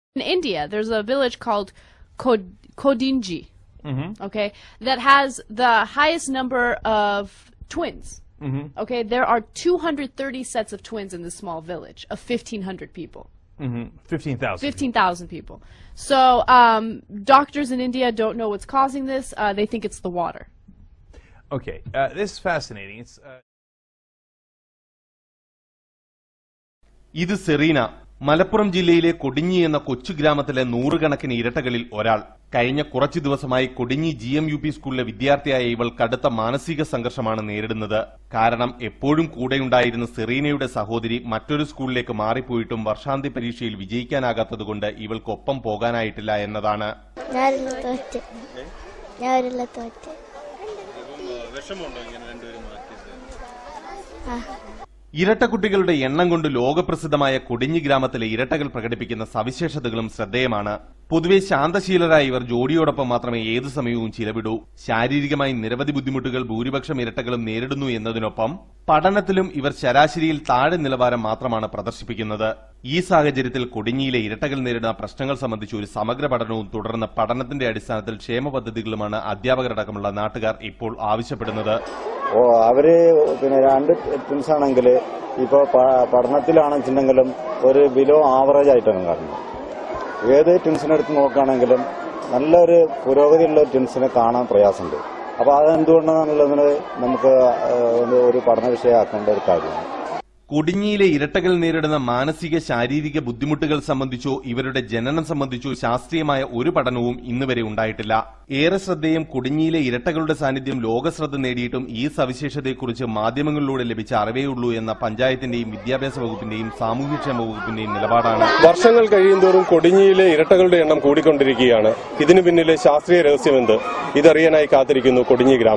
In India, there's a village called Kod- Kodinji, okay, that has the highest number of twins. Okay, there are 230 sets of twins in this small village of 1,500 people. Fifteen thousand 15,000 people. So, um, doctors in India don't know what's causing this. Uh, they think it's the water. Okay, uh, this is fascinating. It's uh, ഇത് സെറീന മലപ്പുറം ജില്ലയിലെ കൊടിഞ്ഞി എന്ന കൊച്ചു ഗ്രാമത്തിലെ നൂറുകണക്കിന് ഇരട്ടകളിൽ ഒരാൾ കഴിഞ്ഞ കുറച്ചു ദിവസമായി Kodinhi G M U P സ്കൂളിലെ വിദ്യാർത്ഥിയായ ഇവൾ കടുത്ത മാനസിക സംഘർഷമാണ് നേരിടുന്നത് കാരണം എപ്പോഴും കൂടെയുണ്ടായിരുന്ന സെറീനയുടെ സഹോദരി മറ്റൊരു സ്കൂളിലേക്ക് മാറിപ്പോയിട്ടും വർഷാന്തി പരീക്ഷയിൽ വിജയിക്കാനാകാത്തതുകൊണ്ട് ഇവൾക്കൊപ്പം പോകാനായിട്ടില്ല എന്നതാണ് ഞാനില്ല തോറ്റ് ഞാനില്ല തോറ്റ് ഇരട്ടക്കുട്ടികളുടെ എണ്ണം കൊണ്ട് ലോകപ്രസിദ്ധമായ കൊടിഞ്ഞി ഗ്രാമത്തിലെ ഇരട്ടകൾ പ്രകടിപ്പിക്കുന്ന സവിശേഷതകളും ശ്രദ്ധേയമാണ് പൊതുവെ ശാന്തശീലരായ ഇവർ ജോഡിയോടൊപ്പം മാത്രമേ ഏതു സമയവും ചിലവിടൂ ശാരീരികമായി നിരവധി ബുദ്ധിമുട്ടുകൾ ഭൂരിപക്ഷം ഇരട്ടകളും നേരിടുന്നു എന്നതിനൊപ്പം പഠനത്തിലും ഇവർ ശരാശരിയിൽ താഴെ നിലവാരം മാത്രമാണ് പ്രദർശിപ്പിക്കുന്നത് ഈ സാഹചര്യത്തിൽ കൊടിഞ്ഞിയിലെ ഇരട്ടകൾ നേരിടുന്ന പ്രശ്നങ്ങൾ സംബന്ധിച്ച് ഒരു സമഗ്ര പഠനവും തുടർന്ന് പഠനത്തിന്റെ അടിസ്ഥാനത്തിൽ ക്ഷേമ പദ്ധതികളുമാണ് അധ്യാപകരടക്കമുള്ള നാട്ടുകാർ ഇപ്പോൾ ആവശ്യപ്പെടുന്നത് ഓ അവര് പിന്നെ രണ്ട് ട്വിൻസ് ആണെങ്കിൽ ഇപ്പൊ പ- പഠനത്തിലാണെന്നുണ്ടെങ്കിലും ഒരു ബിലോ ആവറേജ് ആയിട്ടാണ് കാണുന്നത് ഏത് ട്വിൻസിനെ എടുത്ത് നോക്കുകയാണെങ്കിലും നല്ലൊരു പുരോഗതിയുള്ള ട്വിൻസിനെ കാണാൻ പ്രയാസമുണ്ട് അപ്പൊ അതെന്തുകൊണ്ടാണെന്നുള്ളതിന് നമുക്ക് ഏഹ്, ഒരു പഠന വിഷയമാക്കേണ്ട ഒരു കാര്യമാണ് കൊടിഞ്ഞിയിലെ ഇരട്ടകൾ നേരിടുന്ന മാനസിക ശാരീരിക ബുദ്ധിമുട്ടുകൾ സംബന്ധിച്ചോ ഇവരുടെ ജനനം സംബന്ധിച്ചോ ശാസ്ത്രീയമായ ഒരു പഠനവും ഇന്നുവരെ ഉണ്ടായിട്ടില്ല ഏറെ ശ്രദ്ധേയം കൊടിഞ്ഞിയിലെ ഇരട്ടകളുടെ സാന്നിധ്യം ലോകശ്രദ്ധ നേടിയിട്ടും ഈ സവിശേഷതയെക്കുറിച്ച് മാധ്യമങ്ങളിലൂടെ ലഭിച്ച അറിവേയുള്ളൂ എന്ന പഞ്ചായത്തിന്റെയും വിദ്യാഭ്യാസ വകുപ്പിന്റെയും സാമൂഹ്യക്ഷേമ വകുപ്പിന്റെയും നിലപാടാണ് വർഷങ്ങൾ കഴിയുന്തോറും കൊടിഞ്ഞിയിലെ ഇരട്ടകളുടെ എണ്ണം കൂടിക്കൊണ്ടിരിക്കുകയാണ് ഇതിനു പിന്നിലെ ശാസ്ത്രീയ രഹസ്യമെന്ത് ഇതറിയാനായി കാത്തിരിക്കുന്നു കൊടിഞ്ഞി ഗ്രാമം